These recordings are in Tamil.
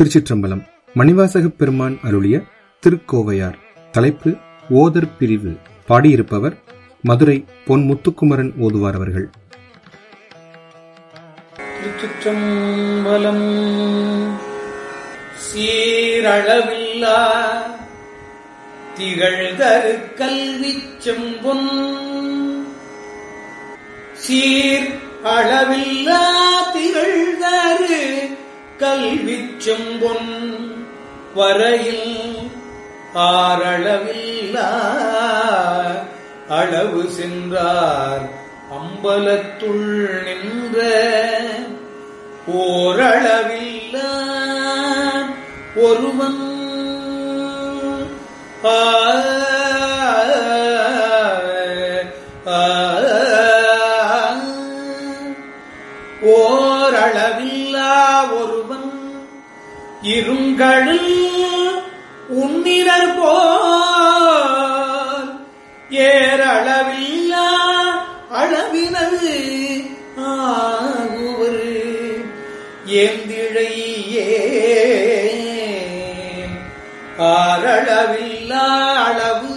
திருச்சிற்றம்பலம் மணிவாசகப் பெருமான் அருளிய திருக்கோவையார் தலைப்பு ஓதர் பிரிவு பாடியிருப்பவர் மதுரை பொன் முத்துக்குமரன் ஓதுவார் அவர்கள் திருச்சிற்றம்பலம் சீரளவில்லா திகழ்தரு கல்வி செம்பொன் சீர் அளவில்லா திகழ்தரு கல்வி செம்பொன் வரையில் ஆரளவில்லா அளவு சென்றார் அம்பலத்துள் நின்ற ஓரளவில்ல ஒருவன் ஆ, ஆ, ஓரளவில்லா ஒருவன் இருங்கழில் உன்னிரர் போல் ஏரளவில்லா அளவினது ஆகுவர் ஏந்திழையே ஆரளவில்லா அளவு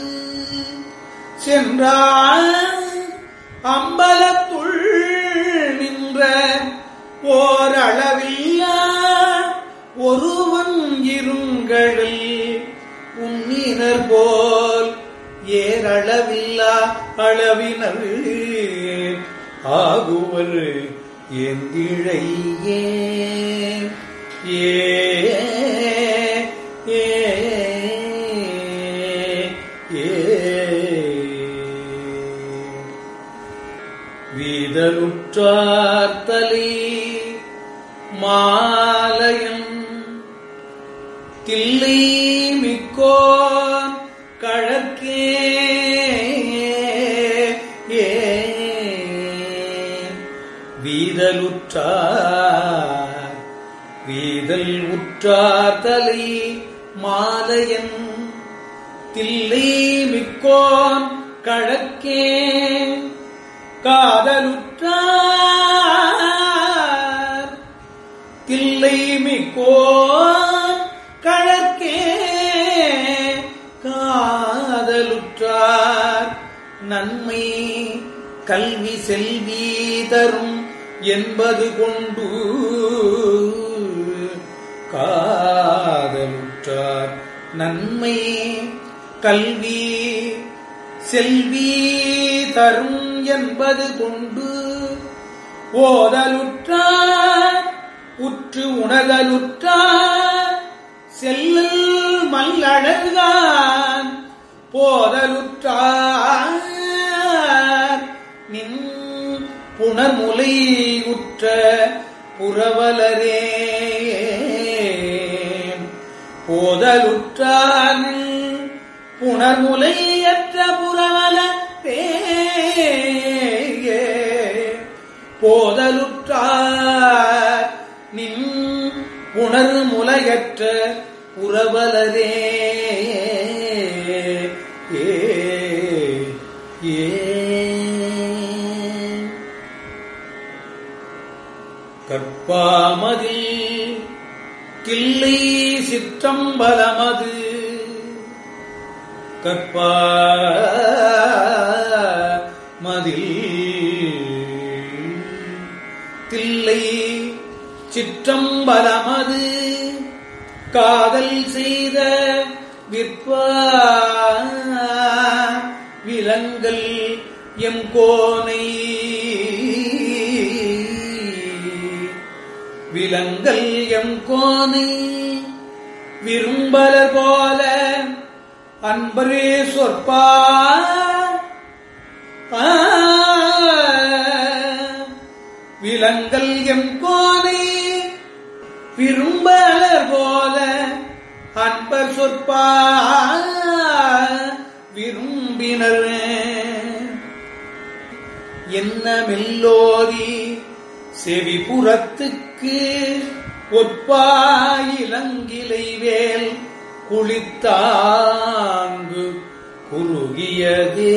சென்றால் அம்பலத்துள் நின்ற ஓரளவில்லா ஒருவன் இருங்களில் உன்னினர் போல் ஏரளவில்லா அளவினர் ஆகுவர் எந்திழையே ஏ ஏ ஏ வீதலுற்றார்த்தலி மாலயம் தில்லை மிக்கோன் கழற்கே ஏ வீதலுற்றார் வீதல் உற்றார் தலை மாலையன் தில்லை மிக்கோன் கழற்கே காதலுற்றார் தில்லை மிக்கோன் கழற்கே காதலுற்றார் நன்மை கல்வி செல்வி தரும் என்பது கொண்டு காதலுற்றார் நன்மை கல்வி செல்வி தரும் என்பது கொண்டு ஓதலுற்றார் உற்று உணர்தலுற்றார் செல்லல் மல்லழகான் போதலுற்றார் நின் புனர்முலை உற்ற புறவலரே போதலுற்றார் நின் புனர்முலையற்ற புறவலரே போதலுற்றார் நின் புணர் முலையற்ற புறவலரே ஏ ஏ கற்பாமதில் கிள்ளை சிற்றம்பலமது கற்பா மதில் தில்லை சிற்றம்பலமது காதல் செய்த விற்பா விலங்கல் எம் கோனை விலங்கல் எம் கோனை விரும்பலர் போல அன்பரே சொற்பா ஆ, விலங்கல் எம் கோனை விரும்பலர் போல அன்பர் சொற்பா விரும்பினர் என்ன மெல்லோதி செவிபுறத்துக்கு ஒற்பாயிலங்கிலை வேல் குளித்தாங்கு குறுகியதே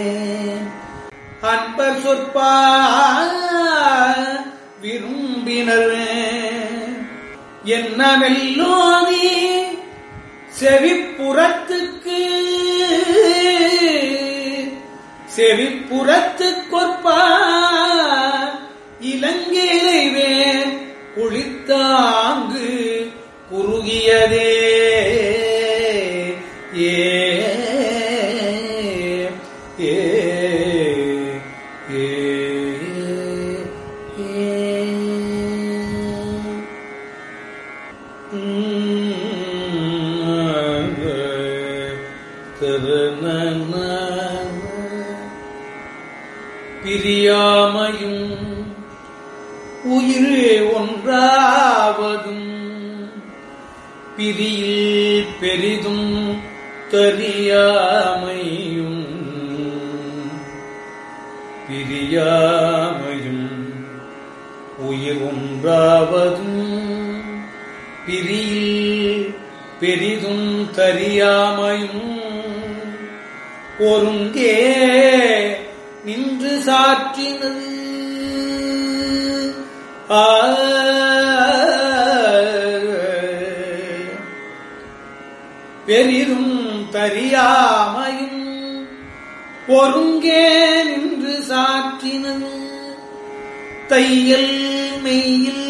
அன்பர் சொற்பா விரும்பினர் என்ன மெல்லோதி செவிப்புறத்துக்கு செவிப்புறத்து கொற்பா இலங்கையிலே குளித்தாங்கு குறுகியதே ஏ ஏ ஏ ஏ பிரியாமையும் உயிரே ஒன்றாவதும் பிரியில் பெரிதும் தெரியாமையும் பிரியாமையும் உயிர் ஒன்றாவதும் பிரியில் பெரிதும் தறியாமையும் ஒருங்கே நின்று சாற்றினது ஆ பெரிதும் தறியாமையும் ஒருங்கே நின்று சாற்றினது தையல் மெய்யில்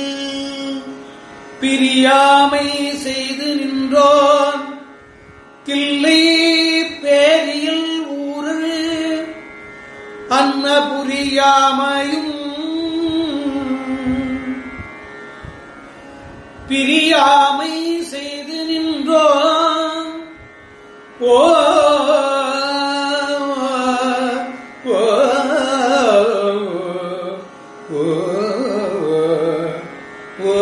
பிரியாமை செய்து நின்றோன் தில்லை பேரியில் ஊரல் அன்ன புரியாமையும் பிரியாமை செய்து நின்றோன் ஓ ஓ ஓ ஓ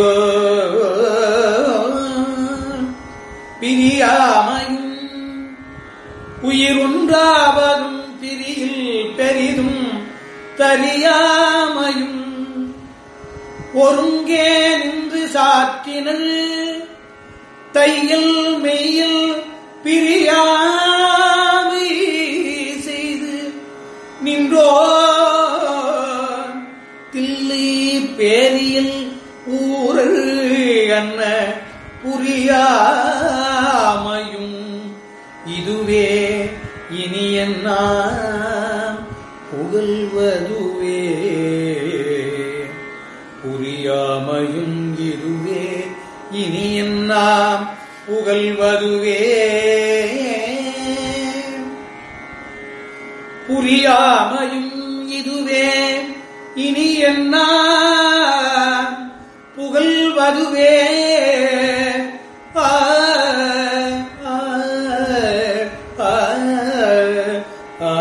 பிரியாமையும் உயிர் ஒன்றாவதும் பிரியில் பெரிதும் தறியாமையும் ஒருங்கே நின்று சாற்றினல் தையில் மெய்யில் பிரியாமை செய்து நின்றோ தில்லை பேரியில் ஊரல் அன்ன புரியாமையும் இதுவே இனி என்ன புகழ்வதுவே புரியாமையும் இதுவே இனி என்ன புகழ்வதுவே புரியாமையும் இதுவே இனி என்ன புகழ்வதுவே ஆ, ஆ, ஆ, ஆ,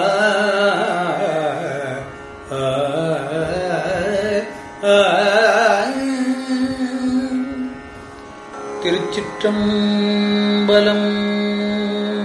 ஆ, ஆ. திருச்சிற்றம்பலம்